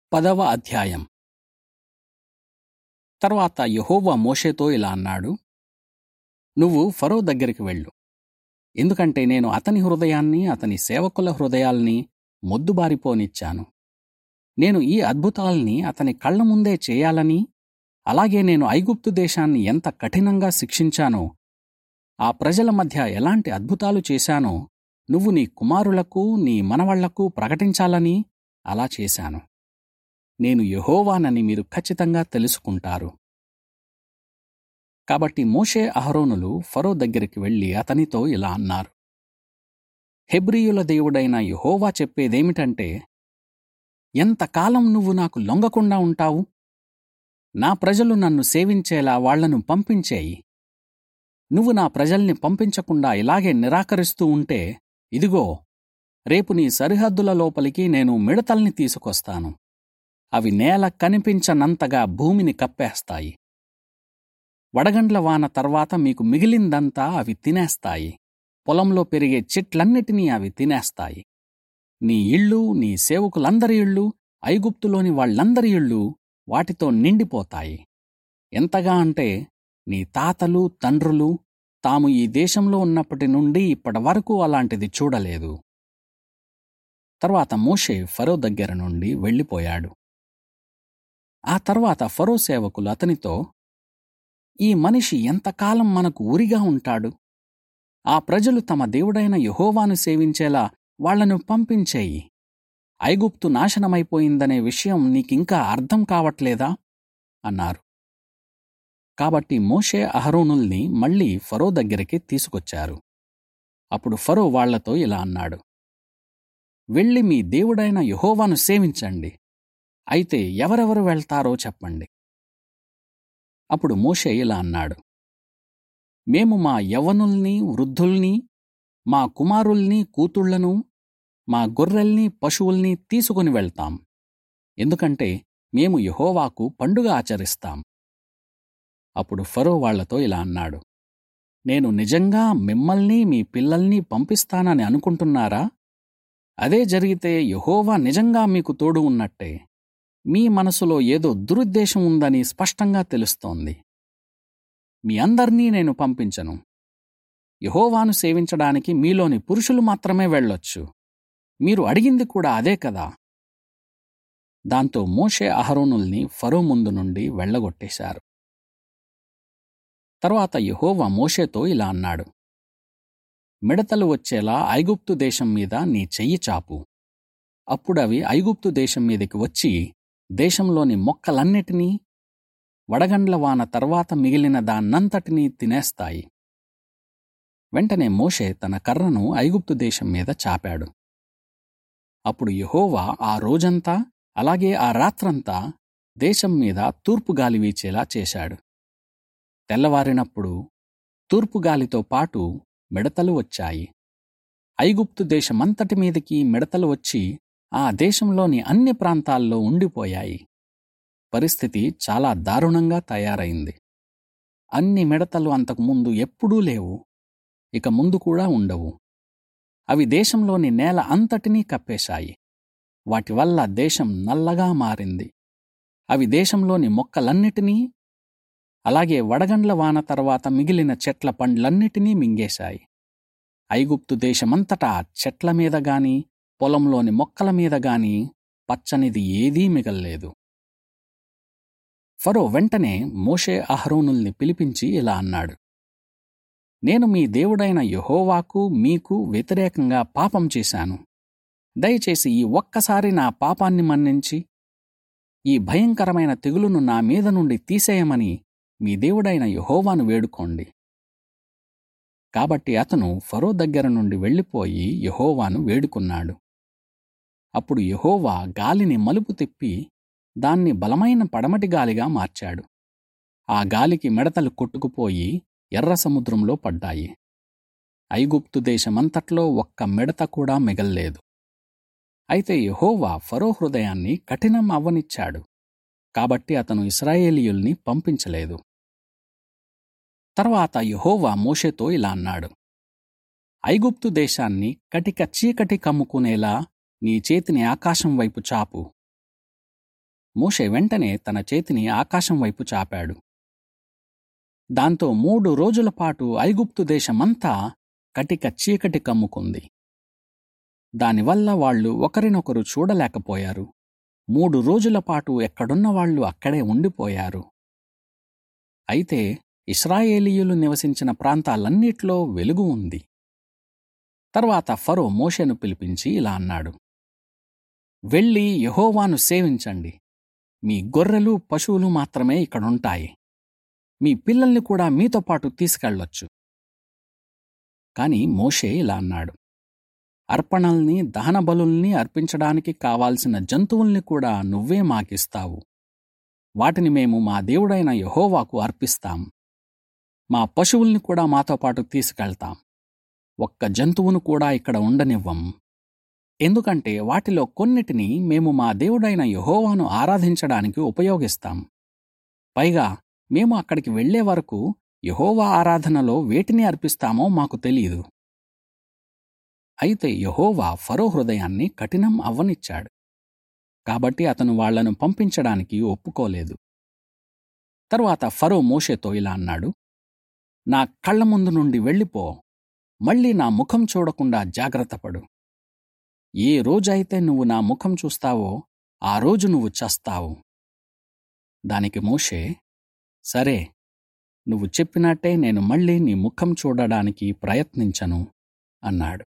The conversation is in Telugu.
పదవ అధ్యాయం తర్వాత యెహోవా మోషేతో ఇలా అన్నాడు నువ్వు ఫరో దగ్గరికి వెళ్ళు ఎందుకంటే నేను అతని హృదయాన్ని అతని సేవకుల హృదయాల్ని మొద్దుబారిపోనిచ్చాను నేను ఈ అద్భుతాల్ని అతని కళ్ళ ముందే చేయాలని అలాగే నేను ఐగుప్తు దేశాన్ని ఎంత కఠినంగా శిక్షించానో ఆ ప్రజల మధ్య ఎలాంటి అద్భుతాలు చేశానో నువ్వు నీ కుమారులకు నీ మనవళ్లకు ప్రకటించాలని అలా చేశాను నేను యెహోవానని మీరు ఖచ్చితంగా తెలుసుకుంటారు కాబట్టి మోషే అహరోనులు ఫరో దగ్గరికి వెళ్లి అతనితో ఇలా అన్నారు హెబ్రీయుల దేవుడైన యెహోవా చెప్పేదేమిటంటే ఎంతకాలం నువ్వు నాకు లొంగకుండా ఉంటావు నా ప్రజలు నన్ను సేవించేలా వాళ్లను పంపించేయి నువ్వు నా ప్రజల్ని పంపించకుండా ఇలాగే నిరాకరిస్తూ ఉంటే ఇదిగో రేపు నీ సరిహద్దుల లోపలికి నేను మిడతల్ని తీసుకొస్తాను అవి నేల కనిపించనంతగా భూమిని కప్పేస్తాయి వడగండ్ల వాన తర్వాత మీకు మిగిలిందంతా అవి తినేస్తాయి పొలంలో పెరిగే చెట్లన్నిటినీ అవి తినేస్తాయి నీ ఇళ్ళు నీ సేవకులందరి ఇళ్ళు ఐగుప్తులోని వాళ్ళందరి ఇళ్ళు వాటితో నిండిపోతాయి ఎంతగా అంటే నీ తాతలు తండ్రులు తాము ఈ దేశంలో ఉన్నప్పటి నుండి ఇప్పటి వరకు అలాంటిది చూడలేదు తర్వాత మోషే ఫరో దగ్గర నుండి వెళ్ళిపోయాడు ఆ తర్వాత ఫరో సేవకులు అతనితో ఈ మనిషి ఎంతకాలం మనకు ఉరిగా ఉంటాడు ఆ ప్రజలు తమ దేవుడైన యెహోవాను సేవించేలా వాళ్లను పంపించేయి ఐగుప్తు నాశనమైపోయిందనే విషయం నీకింకా అర్థం కావట్లేదా అన్నారు కాబట్టి మోషే అహరోనుల్ని మళ్లీ ఫరో దగ్గరికి తీసుకొచ్చారు అప్పుడు ఫరో వాళ్లతో ఇలా అన్నాడు వెళ్ళి మీ దేవుడైన యెహోవాను సేవించండి అయితే ఎవరెవరు వెళ్తారో చెప్పండి అప్పుడు మోషే ఇలా అన్నాడు మేము మా యవ్వనుల్ని వృద్ధుల్ని మా కుమారుల్ని కూతుళ్లను మా గొర్రెల్ని పశువుల్ని తీసుకుని వెళ్తాం ఎందుకంటే మేము యెహోవాకు పండుగ ఆచరిస్తాం అప్పుడు ఫరో వాళ్లతో ఇలా అన్నాడు నేను నిజంగా మిమ్మల్ని మీ పిల్లల్ని పంపిస్తానని అనుకుంటున్నారా అదే జరిగితే యెహోవా నిజంగా మీకు తోడు ఉన్నట్టే మీ మనసులో ఏదో దురుద్దేశం ఉందని స్పష్టంగా తెలుస్తోంది మీ అందర్నీ నేను పంపించను యెహోవాను సేవించడానికి మీలోని పురుషులు మాత్రమే వెళ్ళొచ్చు మీరు అడిగింది కూడా అదే కదా దాంతో మోషే అహరోనుల్ని ఫరో ముందు నుండి వెళ్లగొట్టేశారు తర్వాత యెహోవా మోషేతో ఇలా అన్నాడు మిడతలు వచ్చేలా ఐగుప్తు దేశం మీద నీ చెయ్యి చాపు అప్పుడవి ఐగుప్తు దేశం మీదకి వచ్చి దేశంలోని మొక్కలన్నిటినీ వడగండ్ల వాన తర్వాత మిగిలిన దాన్నంతటినీ తినేస్తాయి వెంటనే మోషే తన కర్రను ఐగుప్తు దేశం మీద చాపాడు అప్పుడు యెహోవా ఆ రోజంతా అలాగే ఆ రాత్రంతా దేశం మీద తూర్పు గాలి వీచేలా చేశాడు తెల్లవారినప్పుడు తూర్పు గాలితో పాటు మిడతలు వచ్చాయి ఐగుప్తు దేశమంతటి మీదకి మిడతలు వచ్చి ఆ దేశంలోని అన్ని ప్రాంతాల్లో ఉండిపోయాయి పరిస్థితి చాలా దారుణంగా తయారైంది అన్ని మిడతలు అంతకుముందు ఎప్పుడూ లేవు ఇక ముందు కూడా ఉండవు అవి దేశంలోని నేల అంతటినీ కప్పేశాయి వాటి వల్ల దేశం నల్లగా మారింది అవి దేశంలోని మొక్కలన్నిటినీ అలాగే వడగండ్ల వాన తర్వాత మిగిలిన చెట్ల పండ్లన్నిటినీ మింగేశాయి ఐగుప్తు దేశమంతటా చెట్ల మీద గాని పొలంలోని మొక్కల మీద గాని పచ్చనిది ఏదీ మిగల్లేదు ఫరో వెంటనే మోషే అహరోనుల్ని పిలిపించి ఇలా అన్నాడు నేను మీ దేవుడైన యెహోవాకు మీకు వ్యతిరేకంగా పాపం చేశాను దయచేసి ఈ ఒక్కసారి నా పాపాన్ని మన్నించి ఈ భయంకరమైన తెగులును నా మీద నుండి తీసేయమని మీ దేవుడైన యెహోవాను వేడుకోండి కాబట్టి అతను ఫరో దగ్గర నుండి వెళ్ళిపోయి యెహోవాను వేడుకున్నాడు అప్పుడు యెహోవా గాలిని మలుపు తిప్పి దాన్ని బలమైన పడమటి గాలిగా మార్చాడు ఆ గాలికి మిడతలు కొట్టుకుపోయి ఎర్ర సముద్రంలో పడ్డాయి ఐగుప్తు దేశమంతట్లో ఒక్క మిడత కూడా మిగల్లేదు అయితే యెహోవా ఫరో హృదయాన్ని కఠినం అవ్వనిచ్చాడు కాబట్టి అతను ఇస్రాయేలీయుల్ని పంపించలేదు తర్వాత యెహోవా మోషేతో ఇలా అన్నాడు ఐగుప్తు దేశాన్ని కటిక చీకటి కమ్ముకునేలా నీ చేతిని ఆకాశం వైపు చాపు మోషే వెంటనే తన చేతిని ఆకాశం వైపు చాపాడు దాంతో మూడు రోజుల పాటు ఐగుప్తు దేశమంతా కటిక చీకటి కమ్ముకుంది దానివల్ల వాళ్ళు ఒకరినొకరు చూడలేకపోయారు మూడు రోజుల పాటు ఎక్కడున్న వాళ్ళు అక్కడే ఉండిపోయారు అయితే ఇస్రాయేలీయులు నివసించిన ప్రాంతాలన్నిట్లో వెలుగు ఉంది తర్వాత ఫరో మోషేను పిలిపించి ఇలా అన్నాడు వెళ్ళి యెహోవాను సేవించండి మీ గొర్రెలు పశువులు మాత్రమే ఇక్కడుంటాయి మీ పిల్లల్ని కూడా మీతో పాటు తీసుకెళ్ళొచ్చు కాని మోషే ఇలా అన్నాడు అర్పణల్ని దహన బలుల్ని అర్పించడానికి కావాల్సిన జంతువుల్ని కూడా నువ్వే మాకిస్తావు వాటిని మేము మా దేవుడైన యెహోవాకు అర్పిస్తాం మా పశువుల్ని కూడా మాతో పాటు తీసుకెళ్తాం ఒక్క జంతువును కూడా ఇక్కడ ఉండనివ్వం ఎందుకంటే వాటిలో కొన్నిటిని మేము మా దేవుడైన యెహోవాను ఆరాధించడానికి ఉపయోగిస్తాం పైగా మేము అక్కడికి వెళ్లే వరకు యెహోవా ఆరాధనలో వేటిని అర్పిస్తామో మాకు తెలియదు అయితే యెహోవా ఫరో హృదయాన్ని కఠినం అవ్వనిచ్చాడు కాబట్టి అతను వాళ్లను పంపించడానికి ఒప్పుకోలేదు తరువాత ఫరో మోషేతో ఇలా అన్నాడు నా కళ్ళ ముందు నుండి వెళ్ళిపో మళ్ళీ నా ముఖం చూడకుండా జాగ్రత్తపడు ఏ రోజైతే నువ్వు నా ముఖం చూస్తావో ఆ రోజు నువ్వు చస్తావు దానికి మోషే సరే నువ్వు చెప్పినట్టే నేను మళ్ళీ నీ ముఖం చూడడానికి ప్రయత్నించను అన్నాడు